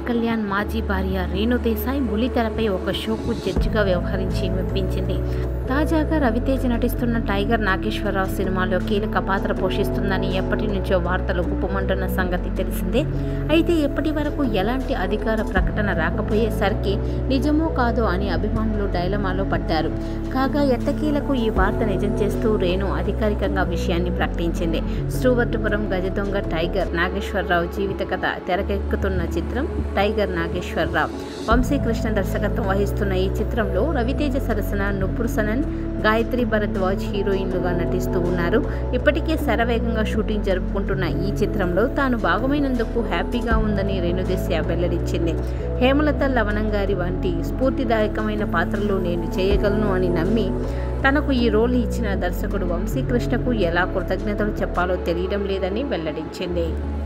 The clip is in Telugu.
కళ్యాణ్ మాజీ భార్య రేణు దేశాయ్ బుల్లితెరపై ఒక షోకు జడ్జిగా వ్యవహరించి మెప్పించింది తాజాగా రవితేజ నటిస్తున్న టైగర్ నాగేశ్వరరావు సినిమాలో కీలక పాత్ర పోషిస్తుందని ఎప్పటి నుంచో వార్తలు గుప్పమంటున్న సంగతి తెలిసిందే అయితే ఎప్పటి వరకు ఎలాంటి అధికార ప్రకటన రాకపోయేసరికి నిజమో కాదో అని అభిమానులు డైలమాలో పడ్డారు కాగా ఎట్టకీలకు ఈ వార్త నిజం చేస్తూ రేణు అధికారికంగా విషయాన్ని ప్రకటించింది శ్రీవర్ధపురం గజదొంగ టైగర్ నాగేశ్వరరావు జీవిత కథ తెరకెక్కుతున్న చిత్రం టైగర్ నాగేశ్వరరావు వంశీకృష్ణ దర్శకత్వం వహిస్తున్న ఈ చిత్రంలో రవితేజ సరసన నుప్పుడు సనన్ గాయత్రి భరద్వాజ్ హీరోయిన్లుగా నటిస్తూ ఉన్నారు ఇప్పటికే శరవేగంగా షూటింగ్ జరుపుకుంటున్న ఈ చిత్రంలో తాను భాగమైనందుకు హ్యాపీగా ఉందని రేణుదేశ్య వెల్లడించింది హేమలత లవణం గారి వంటి స్ఫూర్తిదాయకమైన పాత్రలు నేను చేయగలను అని నమ్మి తనకు ఈ రోల్ ఇచ్చిన దర్శకుడు వంశీకృష్ణకు ఎలా కృతజ్ఞతలు చెప్పాలో తెలియడం లేదని వెల్లడించింది